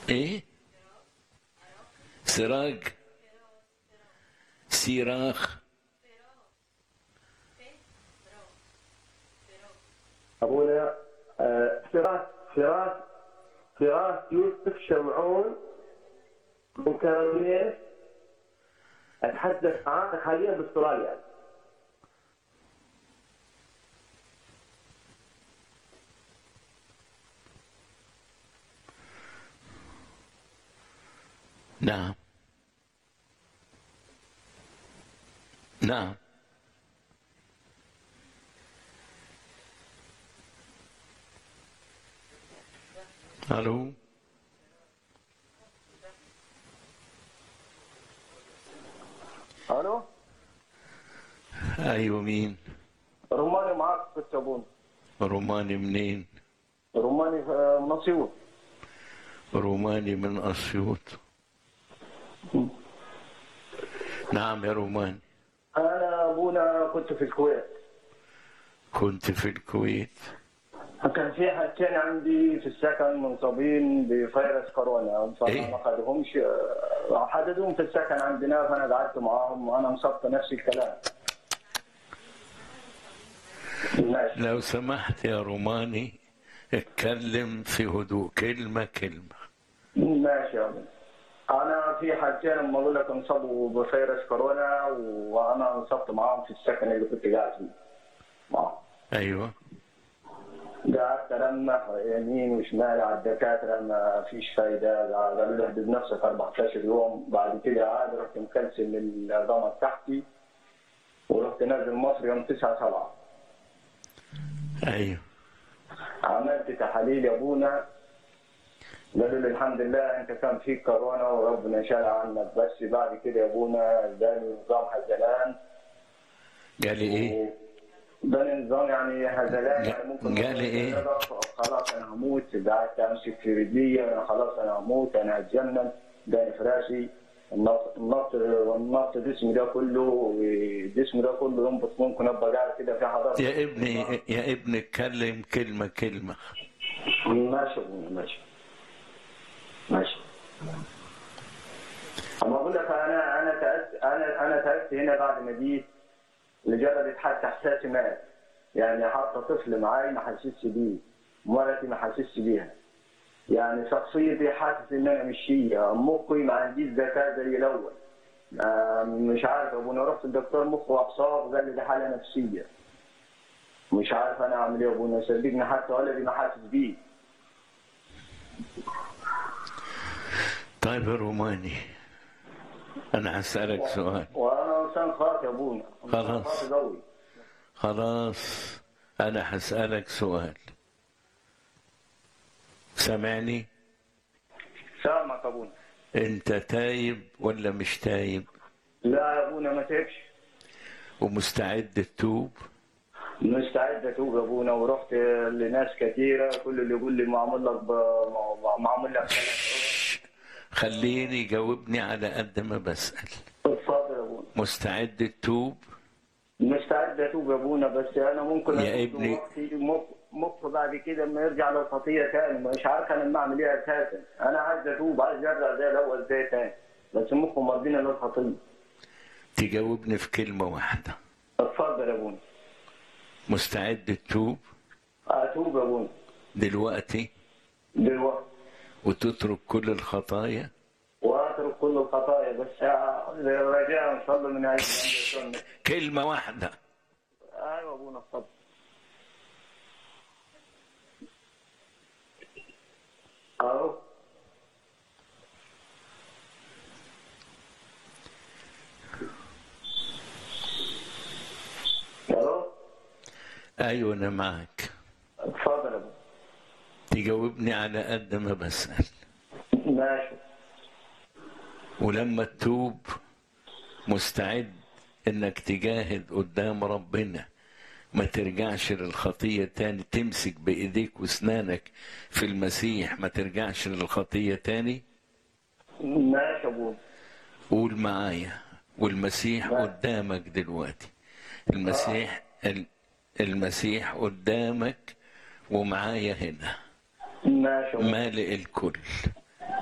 ايه سراج سيراخ ابونا آه، فراس فراس فراس يوسف شمعون من كارميل اتحدث معاه حاليا باستراليا نعم نعم الو الو ايوه مين روماني معاك في ابونا روماني منين روماني آه، من اسيوط روماني من اسيوط نعم يا روماني انا ابونا كنت في الكويت كنت في الكويت كان في حاجتين عندي في السكن منصابين بفيروس كورونا إيه؟ فما خدهمش آه، حددوهم في السكن عندنا فانا قعدت معاهم وانا مصبت نفس الكلام ماشي لو سمحت يا روماني اتكلم في هدوء كلمة كلمة ماشي يا ابني انا في حاجتين لما اقول لك انصبوا بفيروس كورونا وانا انصبت معاهم في السكن اللي كنت قاعد فيه معاهم. ايوه قعدت ألمح يمين وشمال على الدكاترة ما فيش فايدة قالوا لي احدد نفسك 14 يوم بعد كده عاد رحت مكنسل العظام بتاعتي ورحت نازل مصر يوم 9 7 ايوه عملت تحاليل يا ابونا قالوا لي الحمد لله انت كان فيك كورونا وربنا شال عنك بس بعد كده يا ابونا اداني نظام هزلان قال لي ايه اداني نظام يعني هزلان يعني ممكن قال لي إيه؟ خلاص انا هموت قعدت امسك في رجلي انا خلاص انا هموت انا هتجنن اداني فراشي النط النط النط جسمي ده كله جسمي ده كله ينبط ممكن ابقى قاعد كده في حضاره يا ابني يا ابني اتكلم كلمة كلمة ماشي يا ابونا ماشي ماشي اما اقول لك انا انا تعبت انا انا تعبت هنا بعد ما جيت لجربت حتى احساسي مات يعني حتى طفل معاي ما حسسش بيه مرتي ما حسسش بيها يعني شخصيتي حاسس ان انا مش هي مخي ما عنديش ذكاء زي الاول آه، مش عارف ابونا رحت الدكتور مخ واعصاب قال لي دي حاله نفسيه مش عارف انا اعمل ايه يا ابونا صدقني حتى ولدي ما حاسس بيه طيب يا روماني انا هسألك سؤال وانا انسان خاطئ يا ابونا إنسان خلاص. خاطئ قوي خلاص انا هسألك سؤال سامعني سامعك يا ابونا انت تايب ولا مش تايب لا يا ابونا ما تعبش ومستعد تتوب مستعد اتوب يا ابونا ورحت لناس كثيره كل اللي يقول لي معمول لك ب- معمول لك خليني يجاوبني على قد ما بسأل اتفضل يا ابونا مستعد تتوب مستعد اتوب يا ابونا بس انا ممكن يا أتوب ابني. دلوقتي مخ مخ بعد كده لما يرجع للخطيه تاني مش عارف انا ما اعمل ايه اساسا انا عايز اتوب عايز ارجع زي الاول زي تاني بس مخه مودينا للخطيه تجاوبني في كلمة واحدة اتفضل يا ابونا مستعد تتوب اتوب يا ابونا دلوقتي دلوقتي وتترك كل الخطايا واترك كل الخطايا بس رجاء ان شاء الله من اجل أن يكون- كلمة واحدة ايوه ابونا اتفضل الو الو أيوة أنا معك اتفضل يا ابونا تجاوبني على قد ما بسأل ماشي ولما تتوب مستعد انك تجاهد قدام ربنا ما ترجعش للخطية تاني تمسك بإيديك واسنانك في المسيح ما ترجعش للخطية تاني ماشي يا ابونا قول معايا والمسيح قدامك دلوقتي المسيح ال- المسيح قدامك ومعايا هنا ماشي يا ابونا مالئ الكل